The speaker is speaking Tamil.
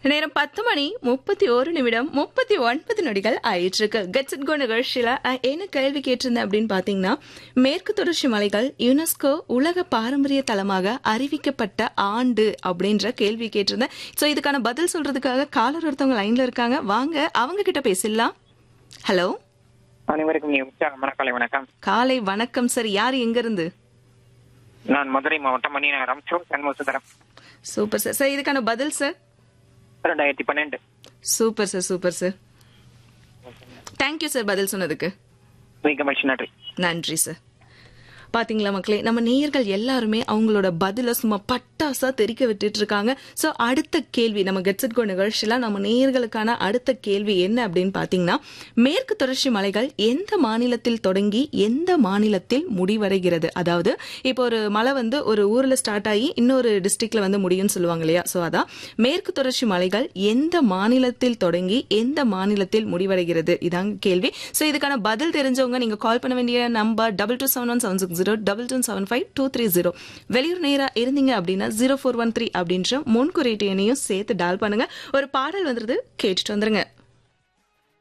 நேரம் பத்து மணி முப்பத்தி ஒரு நிமிடம் முப்பத்தி ஒன்பது நொடிகள் ஆயிட்டு இருக்கு கெட்ஸ் இட் கோ நிகழ்ச்சியில நான் என்ன கேள்வி கேட்டிருந்தேன் அப்படின்னு பாத்தீங்கன்னா மேற்கு தொடர்ச்சி மலைகள் யுனெஸ்கோ உலக பாரம்பரிய தலமாக அறிவிக்கப்பட்ட ஆண்டு அப்படின்ற கேள்வி கேட்டிருந்தேன் சோ இதுக்கான பதில் சொல்றதுக்காக காலர் ஒருத்தவங்க லைன்ல இருக்காங்க வாங்க அவங்க கிட்ட பேசிடலாம் ஹலோ அனைவருக்கும் நீ உற்சாகமான காலை வணக்கம் காலை வணக்கம் சார் யார் எங்க இருந்து நான் மதுரை மாவட்டம் மணிநகரம் சோ சண்முகசுந்தரம் சூப்பர் சார் சார் இதுக்கான பதில் சார் ரெண்டாயிரத்தி பன்னெண்டு super sir super sir thank you sir பதில் சொன்னதுக்கு மிக மகிழ்ச்சி நன்றி நன்றி சார் பாத்தீங்களா மக்களே நம்ம நேயர்கள் எல்லாருமே அவங்களோட பதில சும்மா பட்டாசா தெரிக்க விட்டுட்டு இருக்காங்க சோ அடுத்த கேள்வி நம்ம கெட்ஸட் கோ நிகழ்ச்சியில நம்ம நேயர்களுக்கான அடுத்த கேள்வி என்ன அப்படின்னு பாத்தீங்கன்னா மேற்கு தொடர்ச்சி மலைகள் எந்த மாநிலத்தில் தொடங்கி எந்த மாநிலத்தில் முடிவடைகிறது அதாவது இப்போ ஒரு மலை வந்து ஒரு ஊர்ல ஸ்டார்ட் ஆகி இன்னொரு டிஸ்ட்ரிக்ட்ல வந்து முடியும்னு சொல்லுவாங்க இல்லையா சோ அதான் மேற்கு தொடர்ச்சி மலைகள் எந்த மாநிலத்தில் தொடங்கி எந்த மாநிலத்தில் முடிவடைகிறது இதாங்க கேள்வி சோ இதுக்கான பதில் தெரிஞ்சவங்க நீங்க கால் பண்ண வேண்டிய number double two seven one seven six zero double two seven five two three zero வெளியூர் நேரா இருந்தீங்க அப்படின்னா ஜீரோ ஃபோர் ஒன் த்ரீ அப்படின்ற முன்குறியீட்டு எண்ணையும் சேர்த்து டால் பண்ணுங்க ஒரு பாடல் வந்துருது கேட்டுட்டு வந்துருங்க